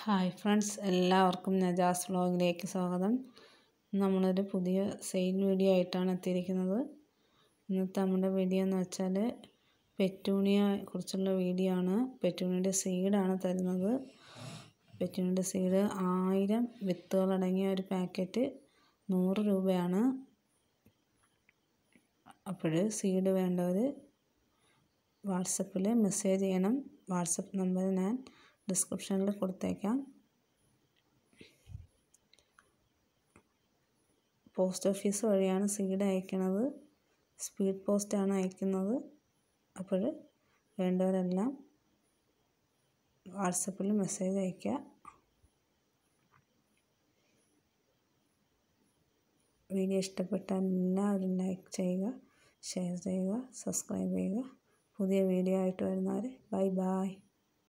hi friends എല്ലാവർക്കും നജാസ് വ്ളോഗിലേക്ക് സ്വാഗതം നമ്മളൊരു പുതിയ സെയിൽ വീഡിയോ ആയിട്ടാണ് എത്തിയിരിക്കുന്നത് ഇന്നത്തെ നമ്മുടെ വീഡിയോ എന്ന് വെച്ചാൽ പെറ്റൂണിയെ കുറിച്ചുള്ള വീഡിയോ ആണ് പെറ്റൂണിയുടെ സീഡാണ് തരുന്നത് പെറ്റൂണിയുടെ സീഡ് ആയിരം വിത്തുകളടങ്ങിയ ഒരു പാക്കറ്റ് നൂറ് രൂപയാണ് അപ്പോൾ സീഡ് വേണ്ടവർ വാട്സപ്പിൽ മെസ്സേജ് ചെയ്യണം വാട്സപ്പ് നമ്പർ ഞാൻ ഡിസ്ക്രിപ്ഷനിൽ കൊടുത്തേക്കാം പോസ്റ്റ് ഓഫീസ് വഴിയാണ് സീഡ് അയക്കുന്നത് സ്പീഡ് പോസ്റ്റാണ് അയക്കുന്നത് അപ്പോൾ വേണ്ടവരെല്ലാം വാട്സപ്പിൽ മെസ്സേജ് അയയ്ക്കുക വീഡിയോ ഇഷ്ടപ്പെട്ടാൽ എല്ലാവരും ലൈക്ക് ചെയ്യുക ഷെയർ ചെയ്യുക സബ്സ്ക്രൈബ് ചെയ്യുക പുതിയ വീഡിയോ ആയിട്ട് വരുന്നവരെ ബൈ ബൈ